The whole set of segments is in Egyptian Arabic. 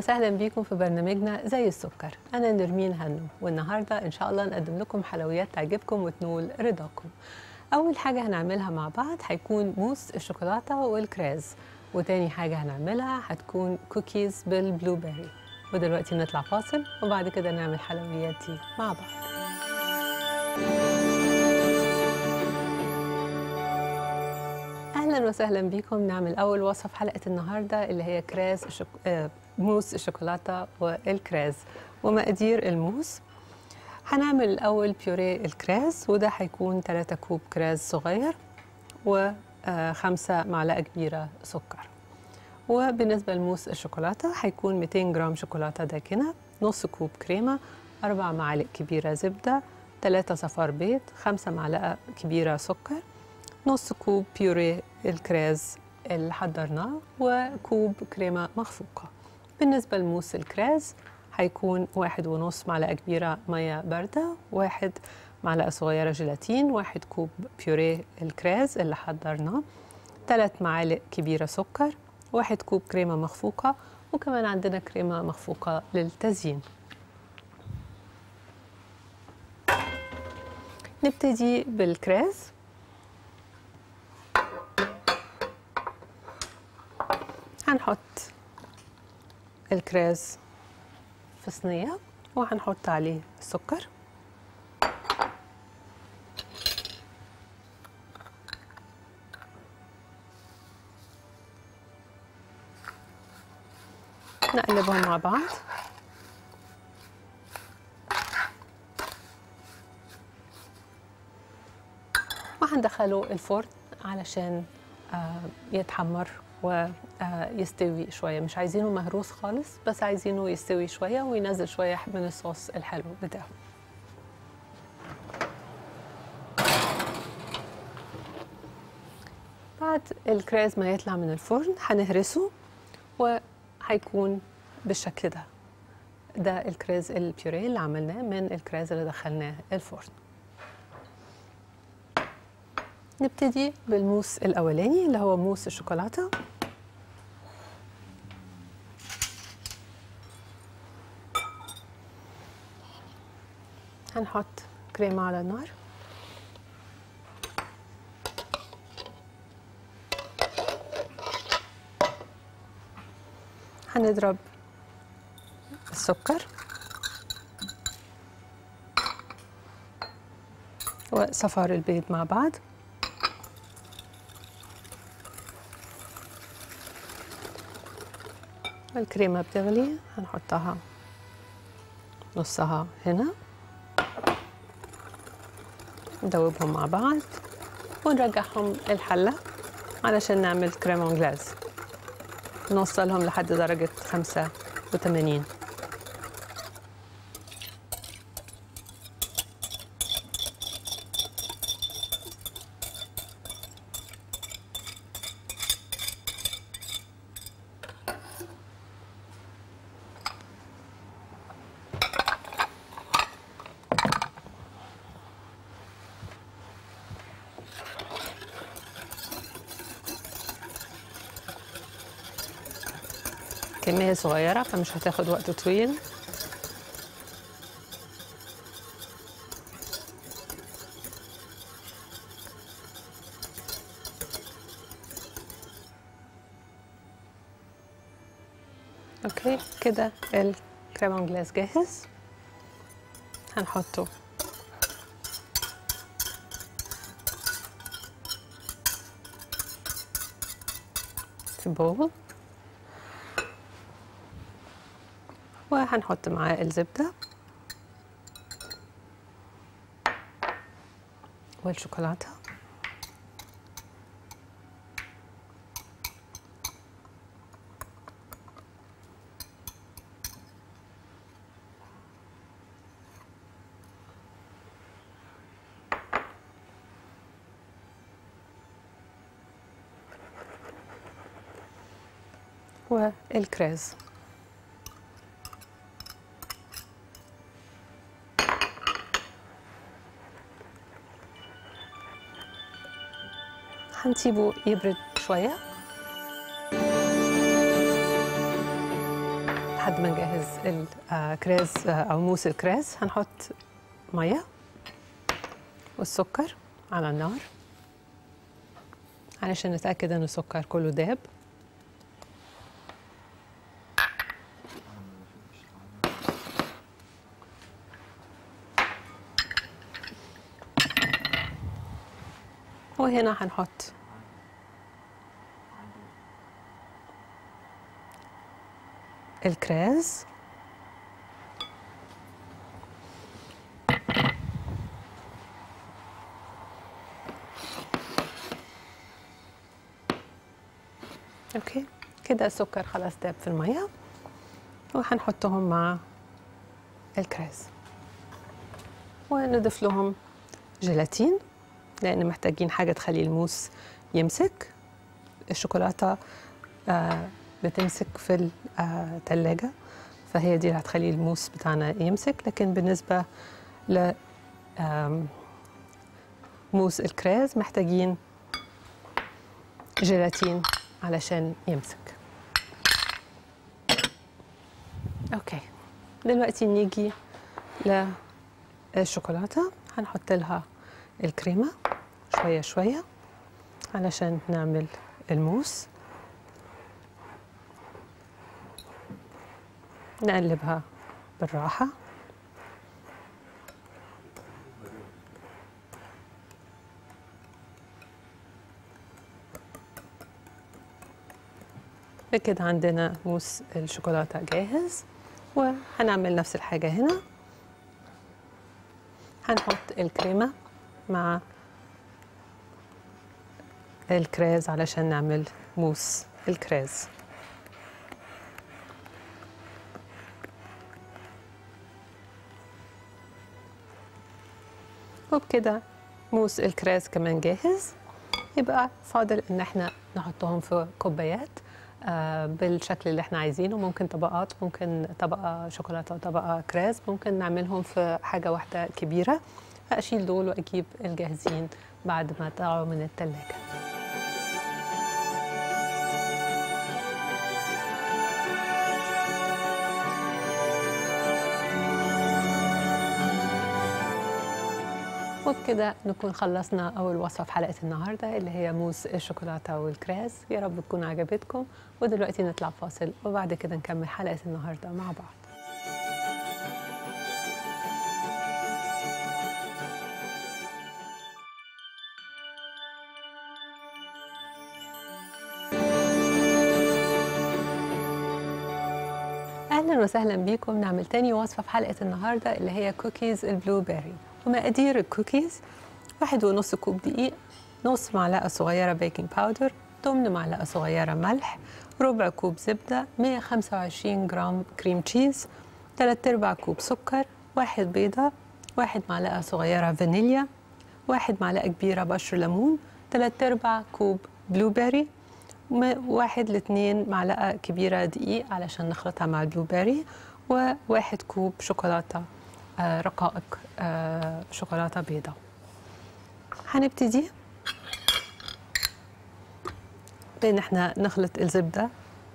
وسهلا بيكم في برنامجنا زي السكر أنا نرمين هنو والنهاردة إن شاء الله نقدم لكم حلويات تعجبكم وتنول رضاكم أول حاجة هنعملها مع بعض هيكون موس الشوكولاتة والكريز وتاني حاجة هنعملها هتكون كوكيز بالبلو بيري ودلوقتي نطلع فاصل وبعد كده نعمل حلويات دي مع بعض اهلا وسهلا بيكم نعمل اول وصفه في حلقه النهارده اللي هي كريز الشك... آه، موس الشوكولاته والكريز ومقادير الموس هنعمل الاول بيوريه الكريز وده هيكون 3 كوب كريز صغير وخمسة معلقه كبيره سكر وبالنسبه لموس الشوكولاته هيكون 200 جرام شوكولاته داكنه نص كوب كريمه أربع معالق كبيره زبده 3 صفار بيض 5 معلقه كبيره سكر نص كوب بيوريه الكريز اللي حضرناه وكوب كريمة مخفوقة بالنسبة لموس الكريز هيكون واحد ونص معلقة كبيرة مية باردة واحد معلقة صغيرة جيلاتين واحد كوب بيوريه الكريز اللي حضرناه ثلاث معالق كبيرة سكر واحد كوب كريمة مخفوقة وكمان عندنا كريمة مخفوقة للتزيين نبتدي بالكريز هنحط الكريز في صينية وهنحط عليه السكر نقلبهم مع بعض وهندخله الفرن علشان آه، يتحمر ويستوي شويه مش عايزينه مهروس خالص بس عايزينه يستوي شويه وينزل شويه من الصوص الحلو بتاعه بعد الكريز ما يطلع من الفرن هنهرسه وهيكون بالشكل ده ده الكريز البيوريه اللي عملناه من الكريز اللي دخلناه الفرن نبتدي بالموس الأولاني اللي هو موس الشوكولاتة هنحط كريمة على النار هنضرب السكر وصفار البيض مع بعض الكريمة بتغلي هنحطها نصها هنا ندوبهم مع بعض ونرجعهم الحلة علشان نعمل كريم انجلاز نوصلهم لحد درجة خمسة وثمانين كمية صغيرة فمش هتاخد وقت طويل اوكي كده الكريم انجلاس جاهز هنحطه في بول وهنحط معاه الزبدة والشوكولاتة والكريز هنسيبه يبرد شوية لحد ما نجهز الكريز او موس الكريز هنحط ميه والسكر على النار علشان نتاكد ان السكر كله داب وهنا هنحط الكريز اوكي كده السكر خلاص داب في الميه وهنحطهم مع الكريز ونضيف لهم جيلاتين لان محتاجين حاجه تخلي الموس يمسك الشوكولاته آه بتمسك في الثلاجه فهي دي اللي هتخلي الموس بتاعنا يمسك لكن بالنسبه ل موس الكريز محتاجين جيلاتين علشان يمسك اوكي دلوقتي نيجي للشوكولاته هنحط لها الكريمه شويه شويه علشان نعمل الموس نقلبها بالراحه بكده عندنا موس الشوكولاتة جاهز وهنعمل نفس الحاجة هنا هنحط الكريمة مع الكريز علشان نعمل موس الكريز وبكده موس الكريز كمان جاهز يبقى فاضل ان احنا نحطهم في كوبايات آه بالشكل اللي احنا عايزينه ممكن طبقات ممكن طبقه شوكولاته وطبقه كريز ممكن نعملهم في حاجه واحده كبيره اشيل دول واجيب الجاهزين بعد ما طلعوا من الثلاجه وبكده نكون خلصنا أول وصفة في حلقة النهاردة اللي هي موس الشوكولاتة والكريز يا رب تكون عجبتكم ودلوقتي نطلع فاصل وبعد كده نكمل حلقة النهاردة مع بعض اهلا وسهلا بيكم نعمل تاني وصفه في حلقه النهارده اللي هي كوكيز البلو بيري ومقادير الكوكيز واحد ونص كوب دقيق نص معلقه صغيره بيكنج باودر تمن معلقه صغيره ملح ربع كوب زبده 125 جرام كريم تشيز 3 ارباع كوب سكر واحد بيضه واحد معلقه صغيره فانيليا واحد معلقه كبيره بشر ليمون 3 ارباع كوب بلو بيري واحد لاثنين معلقة كبيرة دقيق علشان نخلطها مع البلو بيري وواحد كوب شوكولاتة آه رقائق آه شوكولاتة بيضة هنبتدي بان احنا نخلط الزبدة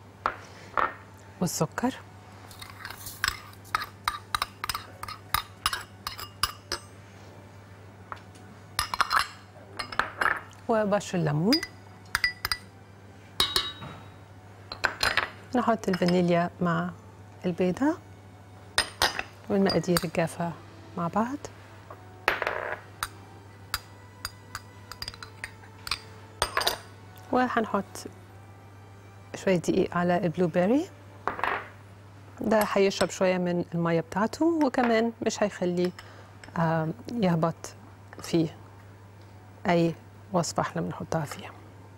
والسكر وبشر الليمون نحط الفانيليا مع البيضة والمقادير الجافة مع بعض وهنحط شوية دقيق على البلو بيري ده هيشرب شوية من المية بتاعته وكمان مش هيخليه يهبط في أي وصفة احنا بنحطها فيها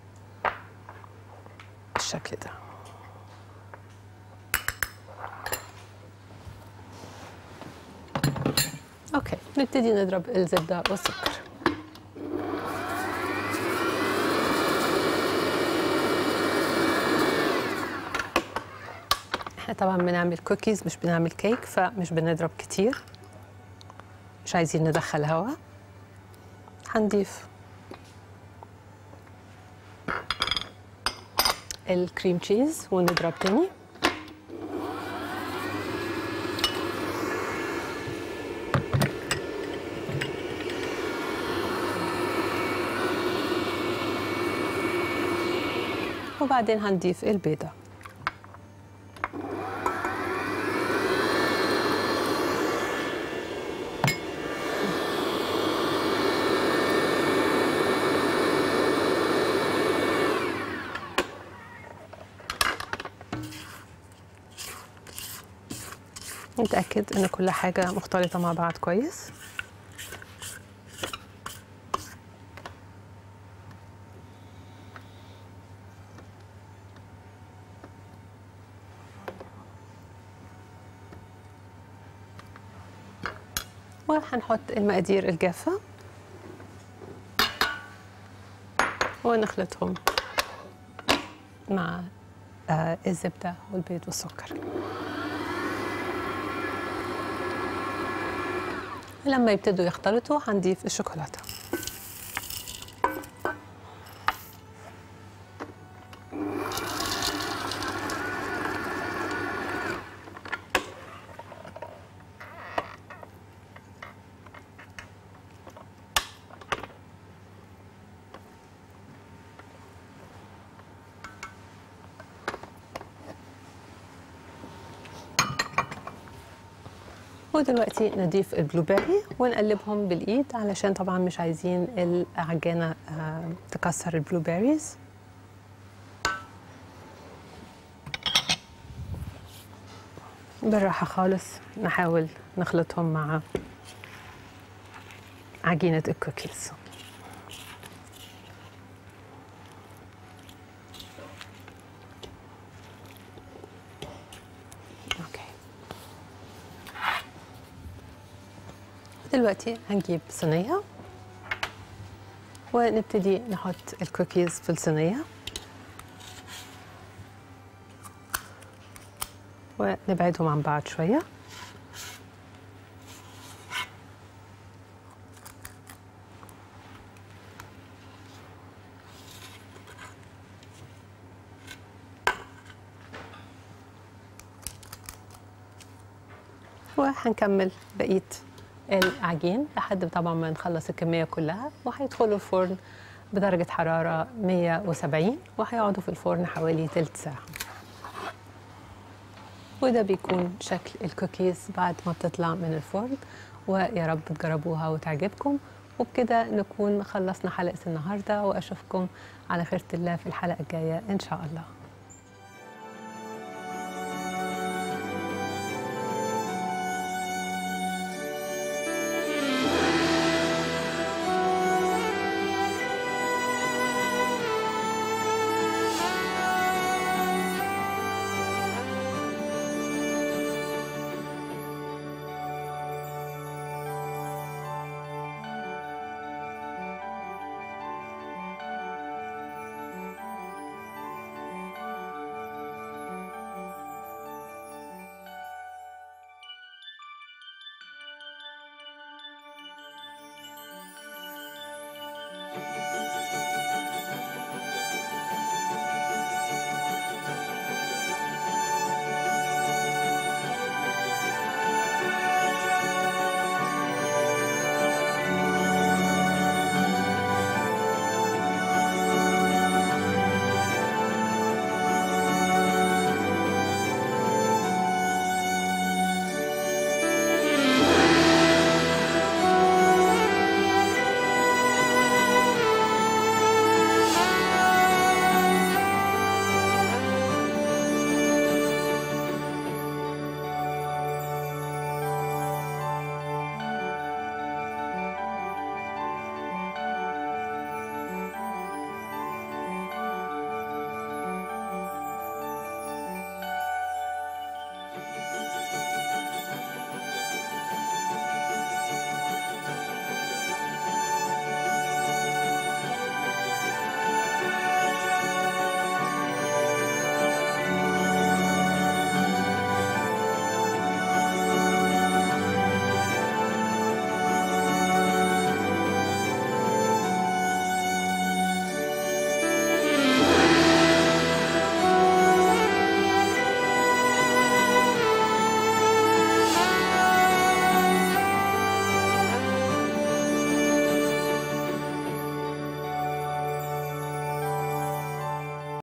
بالشكل ده اوكي نبتدي نضرب الزبده والسكر احنا طبعا بنعمل كوكيز مش بنعمل كيك فمش بنضرب كتير مش عايزين ندخل هواء هنضيف الكريم تشيز ونضرب تاني وبعدين هنضيف البيضة نتأكد إن كل حاجة مختلطة مع بعض كويس وهنحط المقادير الجافة ونخلطهم مع آه، الزبدة والبيض والسكر لما يبتدوا يختلطوا هنضيف الشوكولاتة ودلوقتي نضيف البلو بيري ونقلبهم بالايد علشان طبعا مش عايزين العجانه آه، تكسر البلو بيريز بالراحه خالص نحاول نخلطهم مع عجينه الكوكيز اوكي دلوقتي هنجيب صينية ونبتدي نحط الكوكيز في الصينية ونبعدهم عن بعض شوية وهنكمل بقية العجين لحد طبعا ما نخلص الكمية كلها وهيدخلوا الفرن بدرجة حرارة 170 وهيقعدوا في الفرن حوالي تلت ساعة وده بيكون شكل الكوكيز بعد ما بتطلع من الفرن ويا رب تجربوها وتعجبكم وبكده نكون خلصنا حلقة النهاردة وأشوفكم على خيرة الله في الحلقة الجاية إن شاء الله